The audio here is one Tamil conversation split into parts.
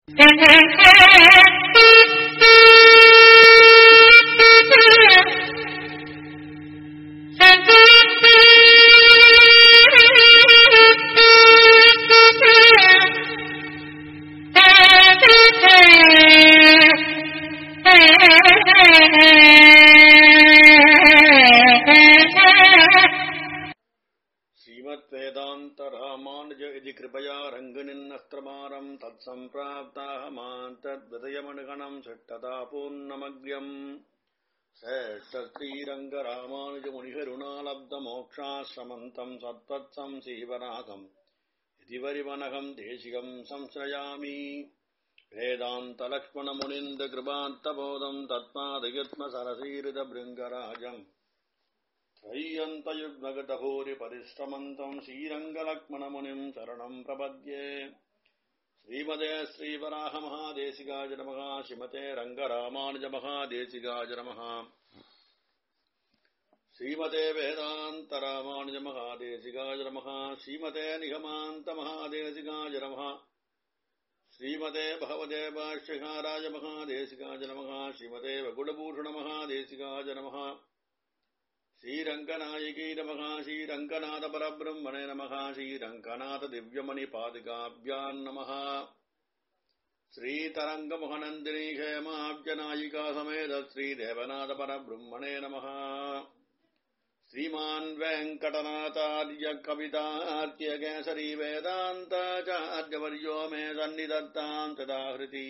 श्रीमद्वेदान्तरामानुजयति कृपया रङ्गनिन्नस्त्रमारम् तत्सम्प्राप्ताहमान् तद्विदयमनुगणम् षट्टदा पूर्णमग्र्यम् श्रेष्ठश्रीरङ्गरामानुजमुनिहरुणालब्धमोक्षाश्रमन्तम् सत्त्वत्सम् श्रीवनाथम् इति वरिवनहम् देशिकम् संश्रयामि वेदान्तलक्ष्मणमुनिन्दकृपान्तबोधम् तत्पादयुग्मसरसीरितभृङ्गराजम् त्रय्यन्तयुग्मगतभूरिपरिश्रमन्तम् श्रीरङ्गलक्ष्मणमुनिम् शरणम् प्रपद्ये श्रीमदे श्रीवराहमहादेशिकाय नमः श्रीमते रङ्गरामानुजमहादेशिकाय नमः श्रीमते वेदान्तरामानुजमहादेशिकाय नमः श्रीमते निगमान्तमहादेशिकाय नमः श्रीमते भगवते भाष्यकाराय महादेशिकाय नमः श्रीमते वकुलभूषणमहादेशिकाय नमः श्रीरङ्गनायकी नमः श्रीरङ्गनाथपरब्रह्मणे नमः श्रीरङ्गनाथदिव्यमणिपादिकाभ्याम् नमः श्रीतरङ्गमोहनन्दिनी क्षेमाब्जनायिका समेत श्रीदेवनाथपरब्रह्मणे नमः श्रीमान् वेङ्कटनाथार्य कवितार्त्यकेसरी वेदान्ताचार्यवर्यो मे सन्निधत्ताम् तदाहृति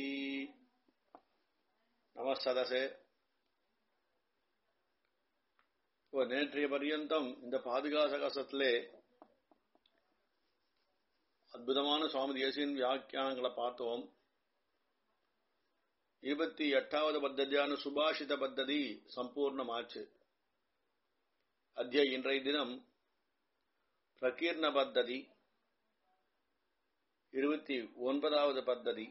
नमः सदसे இப்போ நேற்றைய பர்யந்தம் இந்த பாதுகாசகசத்திலே அற்புதமான சுவாமி தேசியின் வியாக்கியானங்களை பார்த்தோம் இருபத்தி எட்டாவது பத்ததியான சுபாஷித பத்ததி சம்பூர்ணமாச்சு அத்திய இன்றைய தினம் பிரகீர்ண பத்ததி இருபத்தி ஒன்பதாவது பத்ததி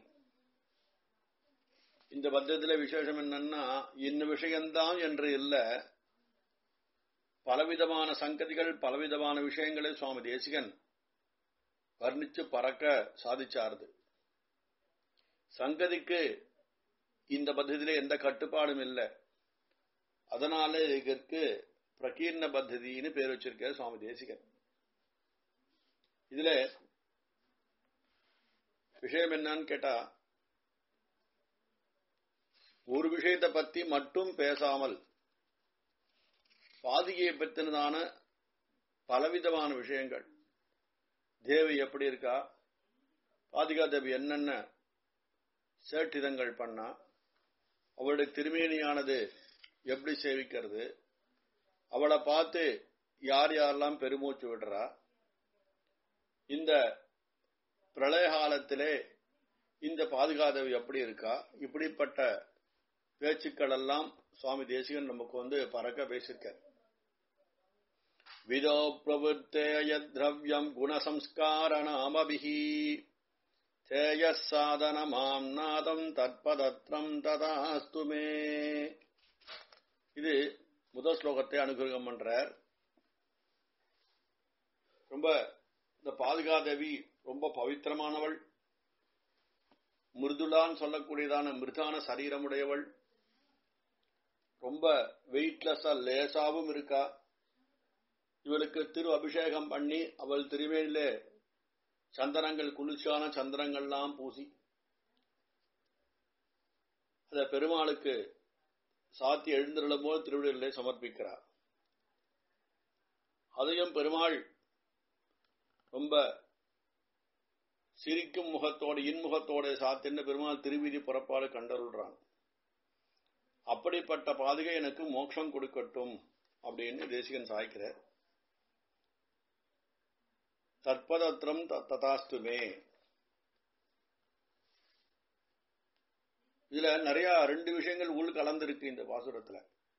இந்த பத்தத்தில விசேஷம் என்னன்னா இந்த விஷயம்தான் என்று இல்லை பலவிதமான சங்கதிகள் பலவிதமான விஷயங்களை சுவாமி தேசிகன் வர்ணிச்சு பறக்க சாதிச்சாருது சங்கதிக்கு இந்த பத்ததியில எந்த கட்டுப்பாடும் இல்லை அதனால இதற்கு பிரகீர்ண பத்ததின்னு பேர் வச்சிருக்க சுவாமி தேசிகன் இதுல விஷயம் என்னன்னு கேட்டா ஒரு விஷயத்தை பத்தி மட்டும் பேசாமல் பாதிகையை பற்றினதான பலவிதமான விஷயங்கள் தேவி எப்படி இருக்கா பாதிகா தேவி என்னென்ன சேட்டிதங்கள் பண்ணா அவளுடைய திருமேனியானது எப்படி சேவிக்கிறது அவளை பார்த்து யார் யாரெல்லாம் பெருமூச்சு விடுறா இந்த பிரளய காலத்திலே இந்த பாதுகாதேவி எப்படி இருக்கா இப்படிப்பட்ட பேச்சுக்கள் எல்லாம் சுவாமி தேசிகன் நமக்கு வந்து பறக்க பேசியிருக்கார் விதோ பிரவருத்தேய திரவியம் குணசம்ஸ்காரணாமபிஹி தேய சாதனமாம் நாதம் தற்பதத்ரம் ததாஸ்து மே இது முதல் ஸ்லோகத்தை அனுகிரகம் பண்றார் ரொம்ப இந்த பாதுகாதேவி ரொம்ப பவித்திரமானவள் மிருதுலான்னு சொல்லக்கூடியதான மிருதான சரீரமுடையவள் ரொம்ப வெயிட்லெஸ்ஸா லேசாவும் இருக்கா இவளுக்கு திரு அபிஷேகம் பண்ணி அவள் திருவேணிலே சந்தனங்கள் குளிர்ச்சியான சந்திரங்கள்லாம் பூசி அத பெருமாளுக்கு சாத்தி எழுந்திருளும் போது திருவிழிலே சமர்ப்பிக்கிறார் அதையும் பெருமாள் ரொம்ப சிரிக்கும் முகத்தோடு இன்முகத்தோட சாத்தின்னு பெருமாள் திருவீதி புறப்பாடு கண்டருள்றான் அப்படிப்பட்ட பாதுகை எனக்கு மோட்சம் கொடுக்கட்டும் அப்படின்னு தேசிகன் சாய்க்கிறார் தற்பதத்திரம் ததாஸ்துமே இதுல நிறைய ரெண்டு விஷயங்கள் உள் கலந்திருக்கு இந்த பாசுரத்துல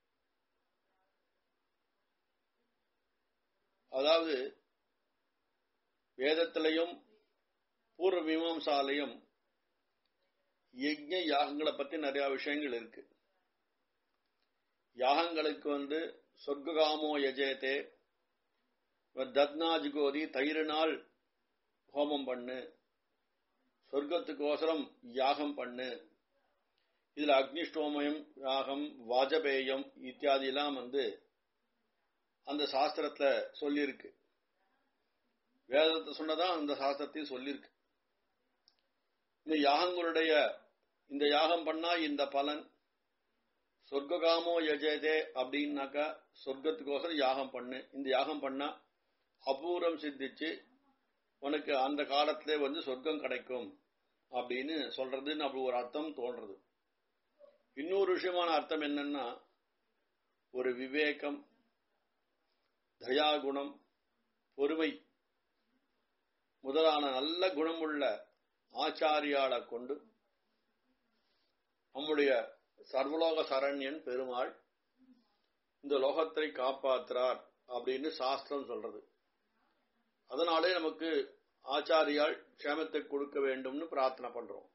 அதாவது வேதத்திலையும் பூர்வ மீமாசாலையும் யஜ்ய யாகங்களை பத்தி நிறைய விஷயங்கள் இருக்கு யாகங்களுக்கு வந்து சொர்க்ககாமோ யஜயத்தே தத்னாஜ் கோதி தயிரினால் ஹோமம் பண்ணு சொர்க்கத்துக்கோசரம் யாகம் பண்ணு இதுல அக்னிஷ்டோமயம் யாகம் வாஜபேயம் இத்தியாதி எல்லாம் வந்து அந்த சாஸ்திரத்துல சொல்லியிருக்கு வேதத்தை சொன்னதான் அந்த சாஸ்திரத்தையும் சொல்லியிருக்கு இந்த யாகங்களுடைய இந்த யாகம் பண்ணா இந்த பலன் சொர்க்ககாமோ யஜதே அப்படின்னாக்கா சொர்க்கத்துக்கோசரம் யாகம் பண்ணு இந்த யாகம் பண்ணா அபூர்வம் சித்திச்சு உனக்கு அந்த காலத்திலே வந்து சொர்க்கம் கிடைக்கும் அப்படின்னு சொல்றதுன்னு அப்படி ஒரு அர்த்தம் தோன்றது இன்னொரு விஷயமான அர்த்தம் என்னன்னா ஒரு விவேகம் தயாகுணம் பொறுமை முதலான நல்ல குணமுள்ள ஆச்சாரியாளை கொண்டு நம்முடைய சர்வலோக சரண்யன் பெருமாள் இந்த லோகத்தை காப்பாற்றுறார் அப்படின்னு சாஸ்திரம் சொல்றது அதனாலே நமக்கு ஆச்சாரியால் க்ஷேமத்தை கொடுக்க வேண்டும்னு பிரார்த்தனை பண்றோம்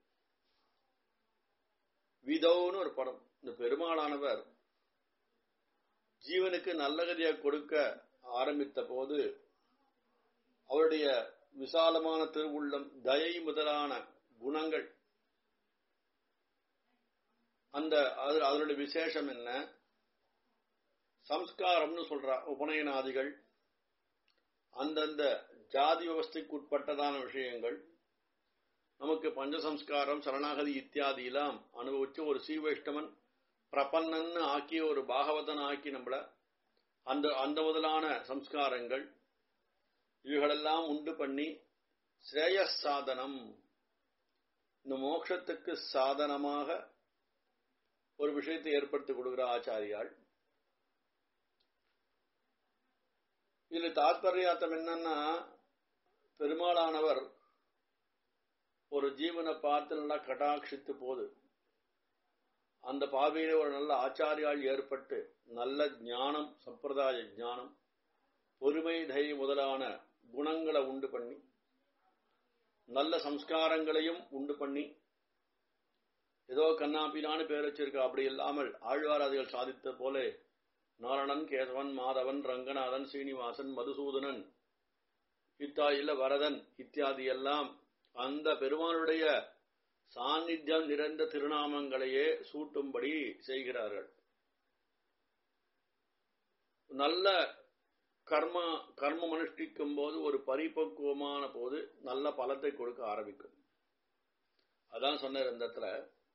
விதவுன்னு ஒரு படம் இந்த பெருமாளானவர் ஜீவனுக்கு நல்ல கதியை கொடுக்க ஆரம்பித்த போது அவருடைய விசாலமான திருவுள்ளம் தயை முதலான குணங்கள் அந்த அதனுடைய விசேஷம் என்ன சம்ஸ்காரம்னு சொல்ற உபநயனாதிகள் அந்தந்த ஜாதி விவஸ்தைக்கு உட்பட்டதான விஷயங்கள் நமக்கு பஞ்சசம்ஸ்காரம் சரணாகதி இத்தியாதி எல்லாம் அனுபவிச்சு ஒரு சீவைஷ்டவன் பிரபன்னன்னு ஆக்கி ஒரு பாகவதன் ஆக்கி நம்மள அந்த அந்த முதலான சம்ஸ்காரங்கள் இவைகளெல்லாம் உண்டு பண்ணி ஸ்ரேய சாதனம் இந்த மோட்சத்துக்கு சாதனமாக ஒரு விஷயத்தை ஏற்படுத்தி கொடுக்கிற ஆச்சாரியாள் இதுல தாத்பரியார்த்தம் என்னன்னா பெருமாளானவர் ஒரு ஜீவனை பார்த்து நல்லா கட்டாட்சித்து போது அந்த பாவையில ஒரு நல்ல ஆச்சாரியால் ஏற்பட்டு நல்ல ஞானம் சம்பிரதாய ஞானம் பொறுமை தயை முதலான குணங்களை உண்டு பண்ணி நல்ல சம்ஸ்காரங்களையும் உண்டு பண்ணி ஏதோ கண்ணாப்பினான்னு பேர் வச்சிருக்கா அப்படி இல்லாமல் ஆழ்வாராதிகள் சாதித்த போல நாரணன் கேசவன் மாதவன் ரங்கநாதன் சீனிவாசன் மதுசூதனன் இத்தாயில வரதன் இத்தியாதி எல்லாம் அந்த பெருமானுடைய சாநித்தியம் நிறைந்த திருநாமங்களையே சூட்டும்படி செய்கிறார்கள் நல்ல கர்ம கர்மம் அனுஷ்டிக்கும் போது ஒரு பரிபக்குவமான போது நல்ல பலத்தை கொடுக்க ஆரம்பிக்கும் அதான் சொன்னார் இந்த இடத்துல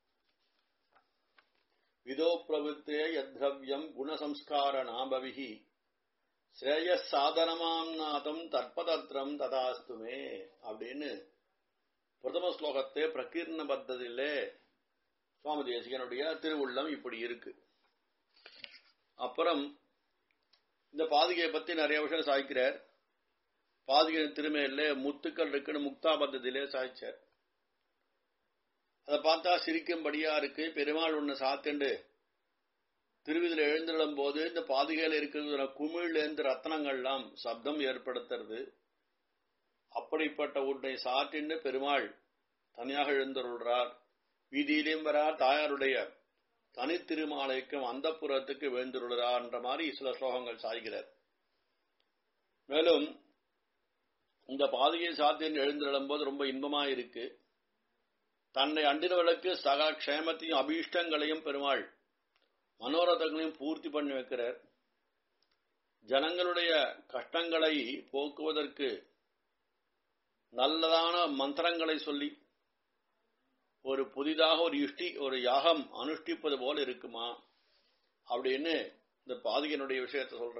விதோ பிரவృத்தே யத்ரவ்யம் குணசம்ஸ்கார நாபவிஹி ஸ்ரேய சாதனமாம் நாதம் தற்பதத்திரம் ததாஸ்துமே அப்படின்னு பிரதம ஸ்லோகத்தை பிரகீர்ண பத்ததிலே சுவாமி தேசிகனுடைய திருவுள்ளம் இப்படி இருக்கு அப்புறம் இந்த பாதுகையை பத்தி நிறைய விஷயம் சாய்க்கிறார் பாதுகை திருமையில முத்துக்கள் இருக்குன்னு முக்தா பத்தத்திலே சாய்ச்சார் அதை பார்த்தா சிரிக்கும்படியா இருக்கு பெருமாள் ஒன்னு சாத்துண்டு திருவிதில் எழுந்துடும் போது இந்த பாதுகையில இருக்கிற குமிழ்ல இருந்து ரத்னங்கள்லாம் சப்தம் ஏற்படுத்துறது அப்படிப்பட்ட உன்னை சாற்றின்னு பெருமாள் தனியாக எழுந்தருள்றார் வீதியிலும் வரார் தாயாருடைய தனித்திருமாலைக்கும் அந்த புறத்துக்கு வேந்துள்ளார் என்ற மாதிரி சில ஸ்லோகங்கள் சாய்கிறார் மேலும் இந்த பாதுகை சாத்தியன் எழுந்திருளும் போது ரொம்ப இன்பமா இருக்கு தன்னை அண்டினவர்களுக்கு சகல க்ஷேமத்தையும் அபீஷ்டங்களையும் பெருமாள் மனோரதங்களையும் பூர்த்தி பண்ணி வைக்கிறார் ஜனங்களுடைய கஷ்டங்களை போக்குவதற்கு நல்லதான மந்திரங்களை சொல்லி ஒரு புதிதாக ஒரு யுஷ்டி ஒரு யாகம் அனுஷ்டிப்பது போல இருக்குமா அப்படின்னு இந்த பாதுகையினுடைய விஷயத்தை சொல்ற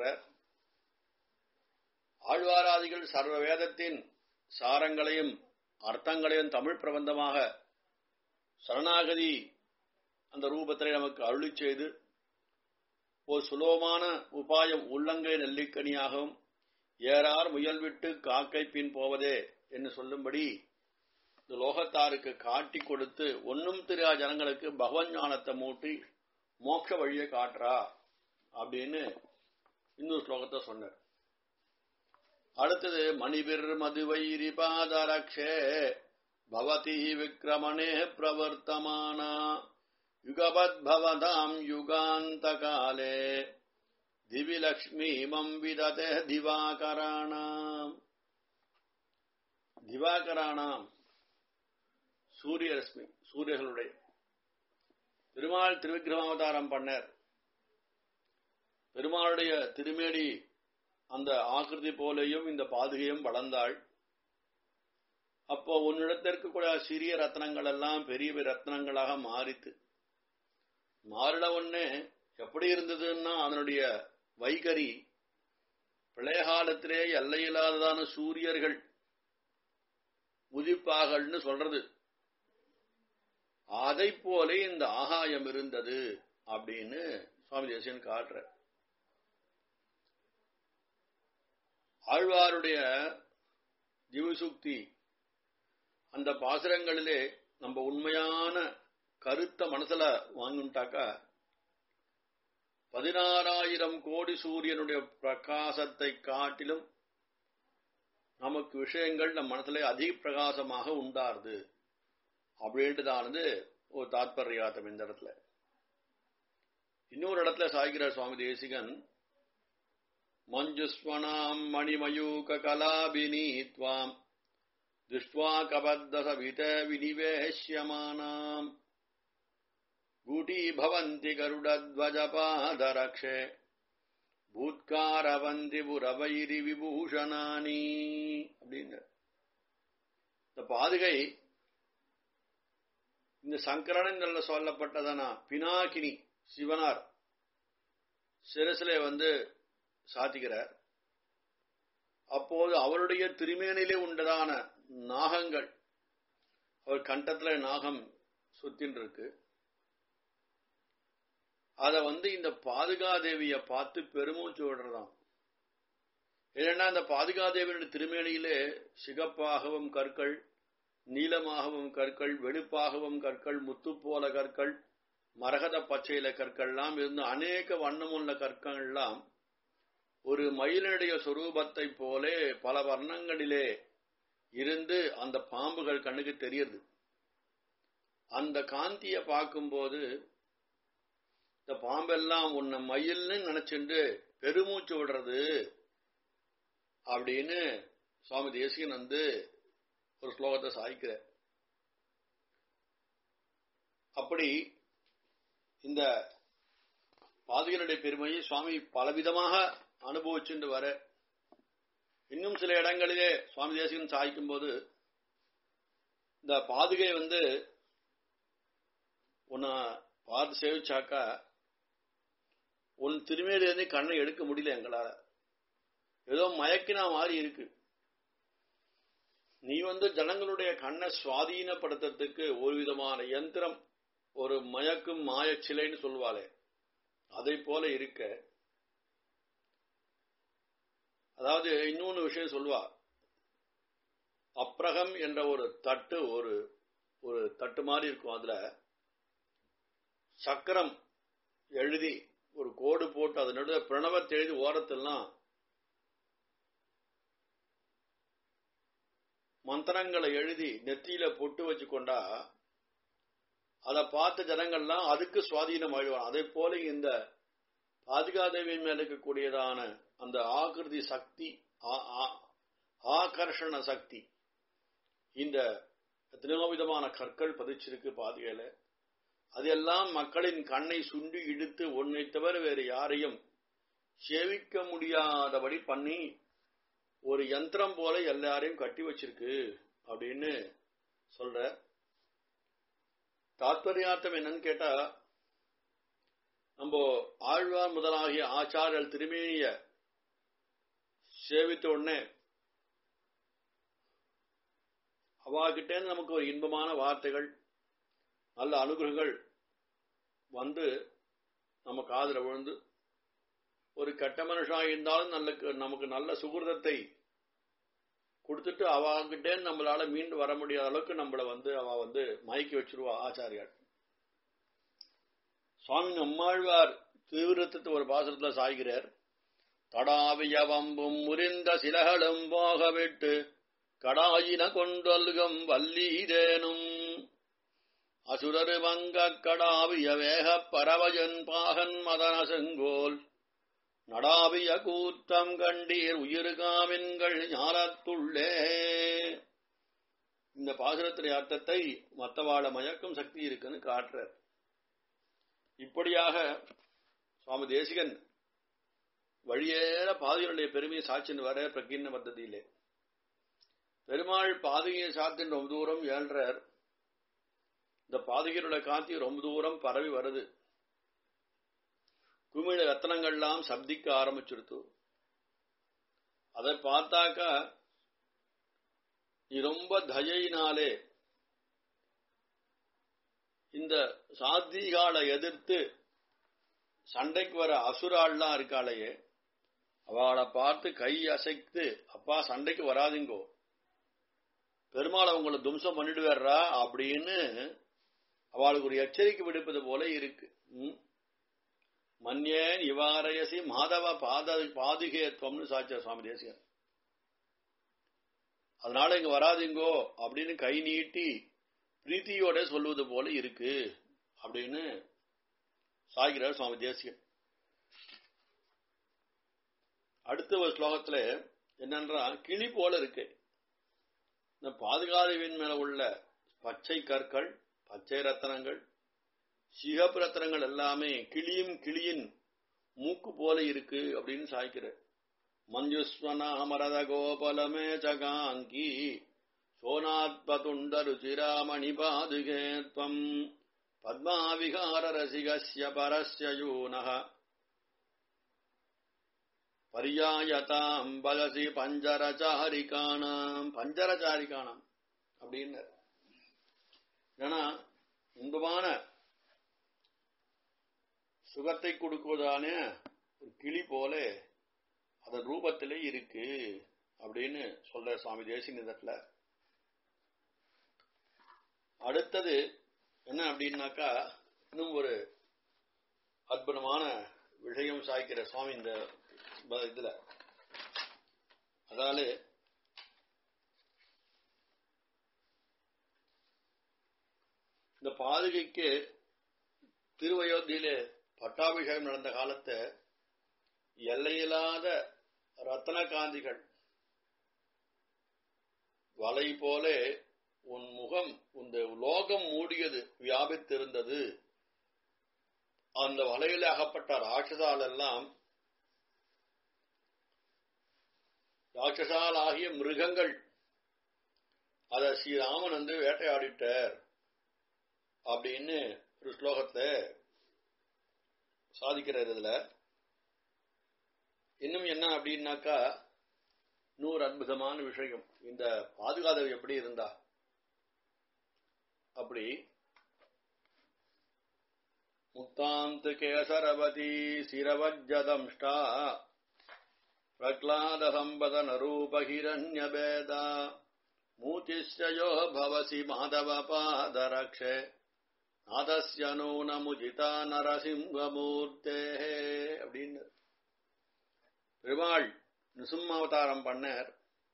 ஆழ்வாராதிகள் சர்வ வேதத்தின் சாரங்களையும் அர்த்தங்களையும் தமிழ் பிரபந்தமாக சரணாகதி அந்த ரூபத்திலே நமக்கு அருளி செய்து ஒரு சுலபமான உபாயம் உள்ளங்கை நெல்லிக்கனியாகவும் ஏறார் முயல் விட்டு காக்கை பின் போவதே என்று சொல்லும்படி இந்த லோகத்தாருக்கு காட்டி கொடுத்து ஒன்னும் தெரியா ஜனங்களுக்கு பகவன் ஞானத்தை மூட்டி மோட்ச வழியை காட்டுறா அப்படின்னு இன்னொரு ஸ்லோகத்தை சொன்னார் அடுத்தது மணிபிர் மதுவைரி பாதரக்ஷே பவதி விக்ரமணே பிரவர்த்தமானா யுகபத்பவதாம் யுகாந்த காலே திவிலக்ஷ்மீமம் விததே திவாகராணாம் திவாகராணாம் சூரிய ரஷ்மி சூரியர்களுடைய பெருமாள் திருவிக்கிரமாவதாரம் பண்ணார் பெருமாளுடைய திருமேடி அந்த ஆக்கிருதி போலேயும் இந்த பாதுகையும் வளர்ந்தாள் அப்போ உன்னிடத்திற்கு கூட சிறிய ரத்னங்கள் எல்லாம் பெரிய பெரிய ரத்னங்களாக மாறித்து மாறிட ஒண்ணே எப்படி இருந்ததுன்னா அதனுடைய வைகரி பிள்ளைகாலத்திலே எல்லையில்லாததான சூரியர்கள் உதிப்பாகல்னு சொல்றது அதை போல இந்த ஆகாயம் இருந்தது அப்படின்னு சுவாமி தேசியன் காட்டுற ஆழ்வாருடைய ஜீவசுக்தி அந்த பாசுரங்களிலே நம்ம உண்மையான கருத்த மனசுல வாங்கிட்டாக்கா பதினாறாயிரம் கோடி சூரியனுடைய பிரகாசத்தை காட்டிலும் நமக்கு விஷயங்கள் நம் மனசுல அதிக பிரகாசமாக உண்டாருது அப்படின்றதானது ஒரு தாத்பரியாத்தம் இந்த இடத்துல இன்னொரு இடத்துல சாய்கிறார் சுவாமி தேசிகன் மஞ்சுஸ்வனாம் மணிமயூக கலாபினி துவாம் திருஷ்டுவா கபத்தசவித வினிவேஷ்யமானாம் गूटीभवन्ति गरुडध्वजपादरक्षे பூத்காரவந்தி புரவைரி விபூஷணானி அப்படின்னு இந்த பாதுகை இந்த சங்கரன் சொல்லப்பட்டதானா பினாகினி சிவனார் சிரசிலே வந்து சாத்திக்கிறார் அப்போது அவருடைய திருமேனிலே உண்டதான நாகங்கள் அவர் கண்டத்துல நாகம் சுத்தின் இருக்கு அத வந்து இந்த பாதுகாதேவிய பார்த்து பெருமூச்சு விடுறதாம் ஏன்னா அந்த பாதுகாதேவியுடைய திருமேனியிலே சிகப்பாகவும் கற்கள் நீளமாகவும் கற்கள் வெளுப்பாகவும் கற்கள் முத்து போல கற்கள் மரகத பச்சையில கற்கள்லாம் இருந்து அநேக வண்ணமுள்ள கற்கள்லாம் ஒரு மயிலுடைய சொரூபத்தை போலே பல வர்ணங்களிலே இருந்து அந்த பாம்புகள் கண்ணுக்கு தெரியுது அந்த காந்திய பார்க்கும்போது இந்த பாம்பெல்லாம் உன்னை மயில்னு நினைச்சுட்டு பெருமூச்சு விடுறது அப்படின்னு சுவாமி தேசிகன் வந்து ஒரு ஸ்லோகத்தை சாய்க்கிற அப்படி இந்த பாதுகளுடைய பெருமையை சுவாமி பலவிதமாக அனுபவிச்சுட்டு வர இன்னும் சில இடங்களிலே சுவாமி தேசிகன் சாய்க்கும் போது இந்த பாதுகை வந்து உன்னை பார்த்து சேவிச்சாக்கா உன் திருமேலிருந்து கண்ணை எடுக்க முடியல எங்களால ஏதோ மயக்கினா மாதிரி இருக்கு நீ வந்து ஜனங்களுடைய கண்ணை சுவாதீனப்படுத்துறதுக்கு ஒரு விதமான யந்திரம் ஒரு மயக்கும் மாயச்சிலைன்னு சொல்வாளே அதை போல இருக்க அதாவது இன்னொன்னு விஷயம் சொல்வா அப்ரகம் என்ற ஒரு தட்டு ஒரு ஒரு தட்டு மாதிரி இருக்கும் அதுல சக்கரம் எழுதி ஒரு கோடு போட்டு அது நடுவே பிரணவத்தை எழுதி ஓரத்தெல்லாம் மந்திரங்களை எழுதி நெத்தியில பொட்டு வச்சு கொண்டா அதை பார்த்த ஜனங்கள்லாம் அதுக்கு சுவாதீனம் ஆயிடுவாங்க அதே போல இந்த பாதுகாதேவி மேல இருக்கக்கூடியதான அந்த ஆகிருதி சக்தி ஆகர்ஷண சக்தி இந்த எத்தனையோ விதமான கற்கள் பதிச்சிருக்கு பாதுகையில அதெல்லாம் மக்களின் கண்ணை சுண்டி இழுத்து உன்னை தவிர வேறு யாரையும் சேவிக்க முடியாதபடி பண்ணி ஒரு யந்திரம் போல எல்லாரையும் கட்டி வச்சிருக்கு அப்படின்னு சொல்ற தாத்பரியார்த்தம் என்னன்னு கேட்டா நம்ம ஆழ்வார் முதலாகிய ஆச்சாரியல் திருமேனிய சேவித்த உடனே அவாகிட்டேருந்து நமக்கு ஒரு இன்பமான வார்த்தைகள் நல்ல அனுகிரகங்கள் வந்து நம்ம காதல விழுந்து ஒரு கெட்ட மனுஷா இருந்தாலும் நல்ல நமக்கு நல்ல சுகிருதத்தை கொடுத்துட்டு அவங்கிட்டே நம்மளால மீண்டு வர முடியாத அளவுக்கு நம்மளை வந்து அவ வந்து மயக்கி வச்சிருவா ஆச்சாரியார் சுவாமி நம்மாழ்வார் தீவிரத்தை ஒரு பாசனத்துல சாய்கிறார் தடாவிய வம்பும் முறிந்த சிலகளும் போக விட்டு கடாயின கொண்டொல்கம் வல்லீதேனும் அசுரரு வங்க கடாவிய வேக பரவஜன் பாகன் மதன செங்கோல் நடாவிய கூத்தம் கண்டீர் உயிருகாமின்கள் ஞானத்துள்ளே இந்த பாசுரத்தினுடைய அர்த்தத்தை மத்தவாழ மயக்கும் சக்தி இருக்குன்னு காட்டுறார் இப்படியாக சுவாமி தேசிகன் வழியேற பாதைகளுடைய பெருமையை சாட்சின்னு வர பிரகிண்ண பദ്ധதியிலே பெருமாள் பாதையை சாத்தின் ரொம்ப தூரம் ஏழ்றார் இந்த பாதகையருடைய காந்தி ரொம்ப தூரம் பரவி வருது குமிழ ரத்தனங்கள்லாம் சப்திக்க ஆரம்பிச்சிருத்து அதை பார்த்தாக்கா நீ ரொம்ப தயையினாலே இந்த சாத்திகாலை எதிர்த்து சண்டைக்கு வர அசுராள்லாம் இருக்காளையே அவளை பார்த்து கை அசைத்து அப்பா சண்டைக்கு வராதுங்கோ பெருமாள் அவங்கள தும்சம் பண்ணிடுவாரா அப்படின்னு அவளுக்கு ஒரு எச்சரிக்கை விடுப்பது போல இருக்கு மன்யேன் இவாரயசி மாதவ பாத பாதுகேத்வம்னு சாச்சார் சுவாமி தேசிகன் அதனால இங்க வராதிங்கோ அப்படின்னு கை நீட்டி பிரீத்தியோட சொல்வது போல இருக்கு அப்படின்னு சாய்கிறார் சுவாமி தேசிகன் அடுத்த ஒரு ஸ்லோகத்துல என்னன்றா கிளி போல இருக்கு இந்த பாதுகாதவின் மேல உள்ள பச்சை கற்கள் பச்சை ரத்தனங்கள் சிகப்பு ரத்தனங்கள் எல்லாமே கிளியும் கிளியின் மூக்கு போல இருக்கு அப்படின்னு சாய்க்கிற மஞ்சுஸ்வனாமரத கோபலமே ஜகாங்கி சோனாத்பதுண்ட ருச்சிராமணி பாதுகேத்வம் பத்மாவிகார ரசிகஸ்ய பரஸ்ய யூனः பரியாயதாம் பலசி பஞ்சரச்சாரிகானாம் பஞ்சரச்சாரிகானாம் அப்படின்னு ஏன்னா இன்பமான சுகத்தை கொடுக்குவதான ஒரு கிளி போல அதன் ரூபத்திலே இருக்கு அப்படின்னு சொல்ற சுவாமி தேசிகத்துல அடுத்தது என்ன அப்படின்னாக்கா இன்னும் ஒரு அற்புதமான விஷயம் சாய்க்கிற சுவாமி இந்த இதுல அதாவது இந்த பாதுகைக்கு திருவயோத்தியிலே பட்டாபிஷேகம் நடந்த காலத்தை எல்லையில்லாத ரத்தன காந்திகள் வலை போல உன் முகம் இந்த லோகம் மூடியது வியாபித்திருந்தது அந்த வலையில் அகப்பட்ட ராட்சசால் எல்லாம் ராட்சசால் ஆகிய மிருகங்கள் அத ஸ்ரீராமன் வந்து வேட்டையாடிட்டார் அப்படின்னு ஒரு ஸ்லோகத்தை சாதிக்கிறார் இதுல இன்னும் என்ன அப்படின்னாக்கா நூறு அற்புதமான விஷயம் இந்த பாதுகாதவி எப்படி இருந்தா அப்படி முக்தாந்து கேசரவதி சிரவஜதம்ஷ்டா பிரக்லாத சம்பதன ரூபகிரண்யபேதா மூச்சிஷ்யயோ பவசி மாதவ பாதரக்ஷே நாதஸ்ய நூனமுஜிதா நரசிம்மூர்த்தே அப்படின்னு பெருமாள் நிசும்மாவதாரம் பண்ணார்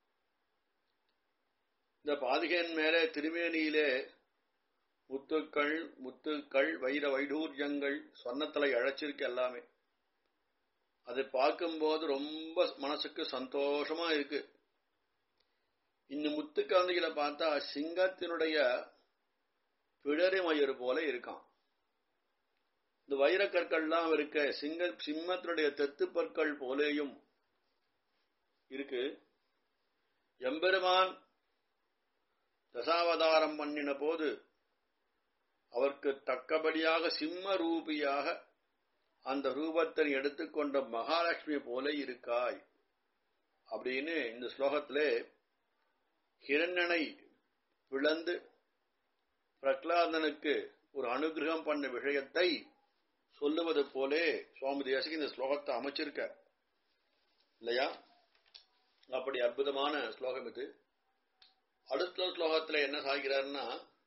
இந்த பாதுகையின் மேலே திருமேனியிலே முத்துக்கள் முத்துக்கள் வைர வைடூரியங்கள் சொன்னத்தலை அழைச்சிருக்கு எல்லாமே அதை பார்க்கும்போது ரொம்ப மனசுக்கு சந்தோஷமா இருக்கு இந்த முத்து குழந்தைகளை பார்த்தா சிங்கத்தினுடைய பிடரி மயிறு போல இருக்கான் இந்த வைரக்கற்கள்லாம் இருக்க சிங்க சிம்மத்தினுடைய தெத்து பற்கள் போலேயும் இருக்கு எம்பெருமான் தசாவதாரம் பண்ணின போது அவருக்கு தக்கபடியாக சிம்ம ரூபியாக அந்த ரூபத்தை எடுத்துக்கொண்ட மகாலட்சுமி போல இருக்காய் அப்படின்னு இந்த ஸ்லோகத்திலே ஹிரண்ணனை பிளந்து பிரகலாதனுக்கு ஒரு அனுகிரகம் பண்ண விஷயத்தை சொல்லுவது போலே சுவாமி தேசிக்கு இந்த ஸ்லோகத்தை அமைச்சிருக்க இல்லையா அப்படி அற்புதமான ஸ்லோகம் இது அடுத்த ஸ்லோகத்துல என்ன சாகிறார்னா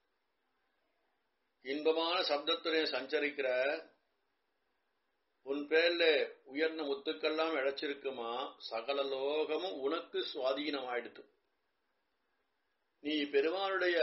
இன்பமான சப்தத்துறை சஞ்சரிக்கிற உன் பேர்ல உயர்ந்த முத்துக்கெல்லாம் இழைச்சிருக்குமா சகல லோகமும் உனக்கு சுவாதீனமாயிடுத்து நீ பெருமானுடைய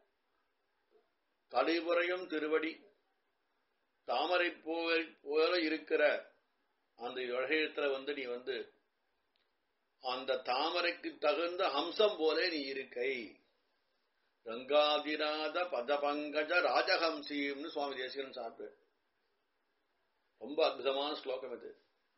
தலைபுறையும் திருவடி தாமரை போல இருக்கிற அந்த இழகத்துல வந்து நீ வந்து அந்த தாமரைக்கு தகுந்த ஹம்சம் போல நீ இருக்கை கங்காதிராத பதபங்கஜ ராஜஹம்சீம்னு சுவாமி தேசிகன் சாப்பிட்டு ரொம்ப அற்புதமான ஸ்லோகம் இது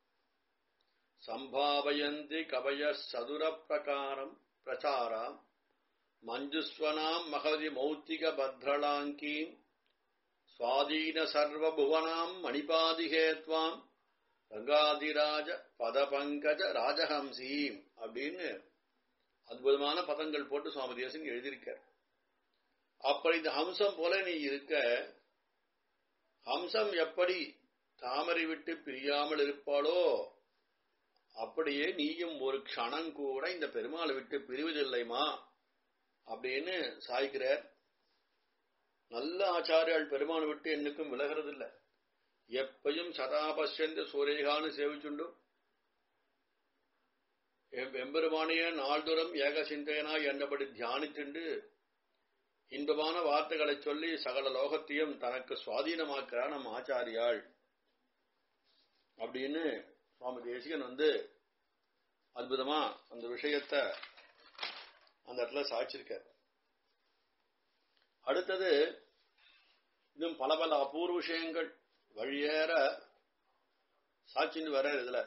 சம்பாவயந்தி கவய சதுர பிரகாரம் பிரச்சாராம் மஞ்சுஸ்வனாம் மகதி மௌத்திக பத்ரளாங்கீம் சுவாதீன சர்வபுவனாம் மணிபாதிகேத்வாம் கங்காதிராஜ பதபங்கஜ ராஜஹம்சீம் அப்படின்னு அற்புதமான பதங்கள் போட்டு சுவாமி தேசன் எழுதியிருக்கார் அப்படி இந்த ஹம்சம் போல நீ இருக்க ஹம்சம் எப்படி தாமரை விட்டு பிரியாமல் இருப்பாளோ அப்படியே நீயும் ஒரு க்ஷணம் கூட இந்த பெருமாளை விட்டு பிரிவதில்லைமா அப்படின்னு சாய்க்கிறார் நல்ல ஆச்சாரியால் பெருமாளை விட்டு என்னைக்கும் விலகிறதில்ல எப்பையும் சதாபஸ்யந்த சூரேகான்னு சேவிச்சுண்டு எம்பெருமானைய நாள்தோறும் ஏக சிந்தையனா என்னபடி தியானித்துண்டு இன்பமான வார்த்தைகளை சொல்லி சகல லோகத்தையும் தனக்கு சுவாதீனமாக்கிறார் நம் ஆச்சாரியாள் அப்படின்னு சுவாமி தேசிகன் வந்து அற்புதமா அந்த விஷயத்த அந்த இடத்துல சாட்சிருக்கார் அடுத்தது இன்னும் பல பல அபூர்வ விஷயங்கள் வழியேற சாட்சின்னு வர இதுல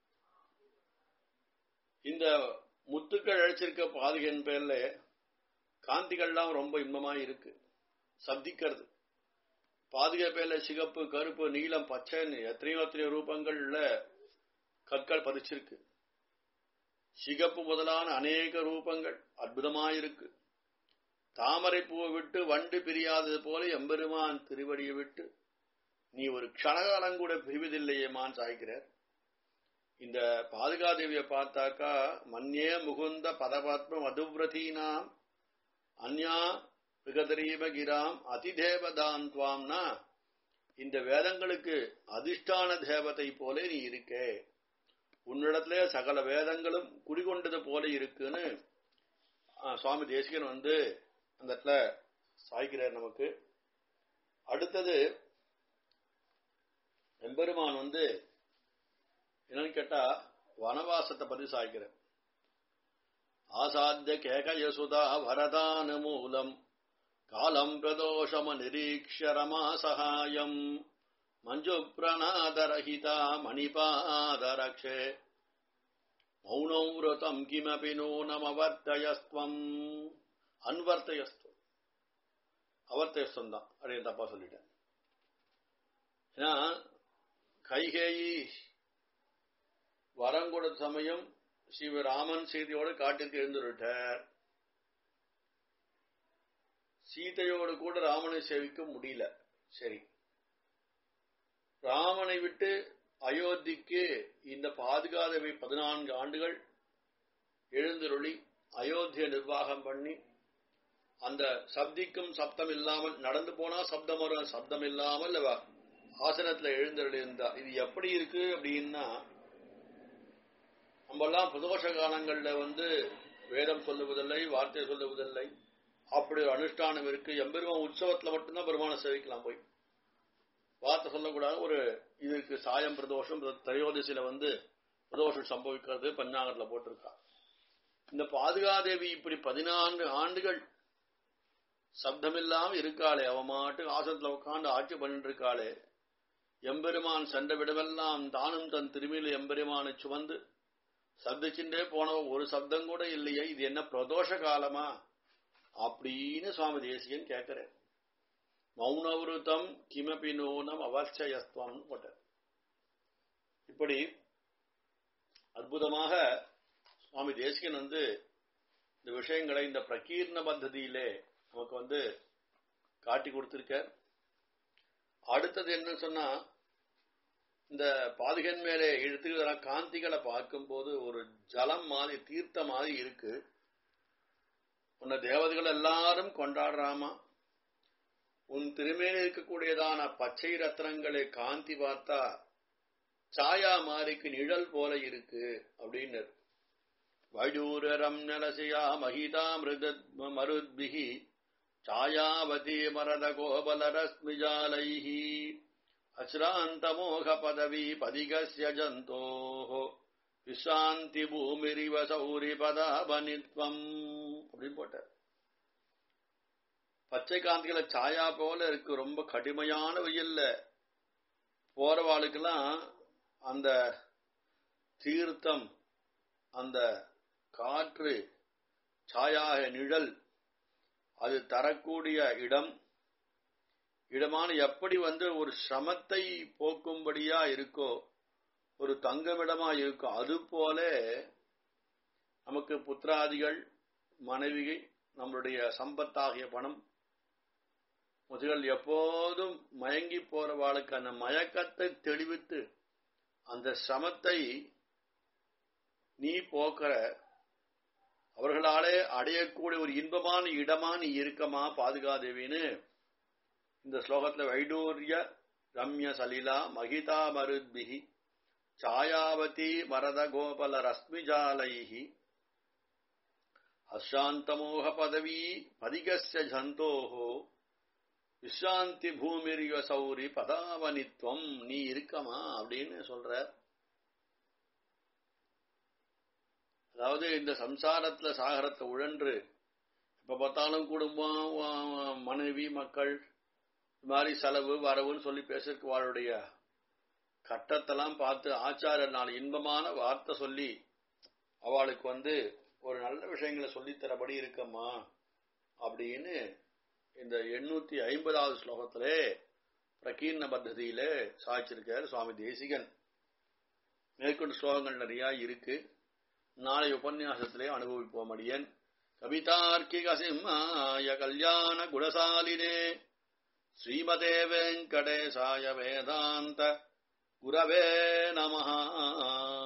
இந்த முத்துக்கள் அழைச்சிருக்க பாதுகையின் பேர்ல காந்திகள்லாம் ரொம்ப இன்பமா இருக்கு சப்திக்கிறது பாதுகை பேர்ல சிகப்பு கருப்பு நீலம் பச்சைன்னு எத்தனையோ எத்தனையோ ரூபங்கள்ல கற்கள் பதிச்சிருக்கு சிகப்பு முதலான அநேக ரூபங்கள் அற்புதமாயிருக்கு தாமரை பூவை விட்டு வண்டு பிரியாதது போல எம்பெருமான் திருவடியை விட்டு நீ ஒரு க்ஷணகாலம் கூட பிரிவதில்லையேமான் சாய்க்கிறார் இந்த பாதுகாதேவியை பார்த்தாக்கா மன்யே முகுந்த பதபத்ம மதுவிரதீனாம் அந்யா மிகதரீபகிராம் அதிதேவதான் துவாம்னா இந்த வேதங்களுக்கு அதிஷ்டான தேவதை போல நீ இருக்கே உன்னிடத்திலே சகல வேதங்களும் குடிகொண்டது போல இருக்குன்னு சுவாமி தேசிகன் வந்து அந்த இடத்துல சாய்க்கிறார் நமக்கு அடுத்தது எம்பெருமான் வந்து என்னன்னு கேட்டா வனவாசத்தை பத்தி சாய்க்கிறார் ஆசாத்திய கேகயசுதா வரதான மூலம் காலம் பிரதோஷம நிரீக்ஷரமா சகாயம் மஞ்சு பிரணாதரஹிதா மணிபாதரக்ஷே மௌனம் விரதம் கிமபி நூனமவர்த்தயஸ்துவம் அன்வர்த்தயஸ்துவம் அவர்த்தயஸ்துவம் தான் அப்படின்னு தப்பா சொல்லிட்டேன் ஏன்னா கைகேயி வரம் கொடுத்த சமயம் ஸ்ரீராமன் சீதையோடு காட்டிற்கு எழுந்துவிட்டார் சீதையோடு கூட ராமனை சேவிக்க முடியல சரி ராமனை விட்டு அயோத்திக்கு இந்த பாதுகாதவை பதினான்கு ஆண்டுகள் எழுந்தருளி அயோத்திய நிர்வாகம் பண்ணி அந்த சப்திக்கும் சப்தம் இல்லாமல் நடந்து போனா சப்தம் வரும் சப்தம் இல்லாமல் அவ ஆசனத்துல எழுந்தருளி இருந்தா இது எப்படி இருக்கு அப்படின்னா நம்மெல்லாம் பிரதோஷ காலங்கள்ல வந்து வேதம் சொல்லுவதில்லை வார்த்தை சொல்லுவதில்லை அப்படி ஒரு அனுஷ்டானம் இருக்கு எம்பெருமான் உற்சவத்துல மட்டும்தான் பெருமானை சேவிக்கலாம் போய் வார்த்தை சொல்லக்கூடாது ஒரு இதுக்கு சாயம் பிரதோஷம் திரையோதசியில வந்து பிரதோஷம் சம்பவிக்கிறது பஞ்சாங்கத்துல போட்டிருக்கா இந்த பாதுகாதேவி இப்படி பதினான்கு ஆண்டுகள் சப்தமில்லாம இருக்காளே அவ மாட்டு ஆசனத்துல உட்காந்து ஆட்சி பண்ணிட்டு இருக்காளே எம்பெருமான் சென்ற விடமெல்லாம் தானும் தன் திரும்பியில் எம்பெருமானை சுமந்து சப்திச்சுட்டே போனவ ஒரு சப்தம் கூட இல்லையே இது என்ன பிரதோஷ காலமா அப்படின்னு சுவாமி தேசிகன் கேட்கிறேன் மௌனவிருத்தம் கிமபி நூனம் அவசியஸ்துவம் போட்டார் இப்படி அற்புதமாக சுவாமி தேசிகன் வந்து இந்த விஷயங்களை இந்த பிரகீர்ண பத்ததியிலே நமக்கு வந்து காட்டி கொடுத்திருக்க அடுத்தது என்ன சொன்னா இந்த பாதுகன் மேலே எடுத்துக்கிற காந்திகளை பார்க்கும்போது ஒரு ஜலம் மாதிரி தீர்த்த மாதிரி இருக்கு உன்னை தேவதைகள் எல்லாரும் கொண்டாடுறாமா உன் திருமேல இருக்கக்கூடியதான பச்சை ரத்னங்களை காந்தி பார்த்தா சாயா மாறிக்கு நிழல் போல இருக்கு அப்படின்னு வஜூரம் நலசியா மகிதா மிருத மருத்பிகி சாயாவதி மரத கோபலரஸ்மிஜாலைஹி அச்ராந்தமோக பதவி பதிகஸ்ய ஜந்தோः விசாந்தி பூமிரிவ சௌரி பதாபனித்வம் அப்படின்னு போட்டார் பச்சை காந்திகள சாயா போல இருக்கு ரொம்ப கடுமையான வெயில்ல போறவாளுக்கெல்லாம் அந்த தீர்த்தம் அந்த காற்று சாயாக நிழல் அது தரக்கூடிய இடம் இடமான எப்படி வந்து ஒரு சிரமத்தை போக்கும்படியா இருக்கோ ஒரு தங்கமிடமா இருக்கும் அது போல நமக்கு புத்திராதிகள் மனைவி நம்மளுடைய சம்பத்தாகிய பணம் முதுகள் எப்போதும் மயங்கி போறவாளுக்கு அந்த மயக்கத்தை தெளிவித்து அந்த சிரமத்தை நீ போக்குற அவர்களாலே அடையக்கூடிய ஒரு இன்பமான இடமா நீ இருக்கமா பாதுகாதேவின்னு இந்த ஸ்லோகத்துல வைடூரிய ரம்ய சலிலா மகிதா மருத்பிகி சாயாவதி மரத கோபல ரஸ்மிஜாலைஹி அசாந்தமோக பதவி பதிகஸ்ய ஜந்தோஹோ விஸ்ராந்தி பூமிரிய சௌரி பதாவனித்வம் நீ இருக்கமா அப்படின்னு சொல்ற அதாவது இந்த சம்சாரத்துல சாகரத்தை உழன்று எப்ப பார்த்தாலும் குடும்பம் மனைவி மக்கள் இது மாதிரி செலவு வரவுன்னு சொல்லி பேசுறதுக்கு அவளுடைய கட்டத்தெல்லாம் பார்த்து ஆச்சாரியர் நாள் இன்பமான வார்த்தை சொல்லி அவளுக்கு வந்து ஒரு நல்ல விஷயங்களை சொல்லித்தரபடி இருக்கம்மா அப்படின்னு இந்த எண்ணூத்தி ஐம்பதாவது ஸ்லோகத்திலே பிரகீர்ண பத்ததியிலே சாய்ச்சிருக்கார் சுவாமி தேசிகன் மேற்கொண்டு ஸ்லோகங்கள் நிறைய இருக்கு நாளை உபன்யாசத்திலே அனுபவிப்போம் அடியன் கவிதார்க்கிக சிம்மாய கல்யாண குணசாலினே ஸ்ரீமதே வெங்கடேசாய வேதாந்த குரவே நமஹா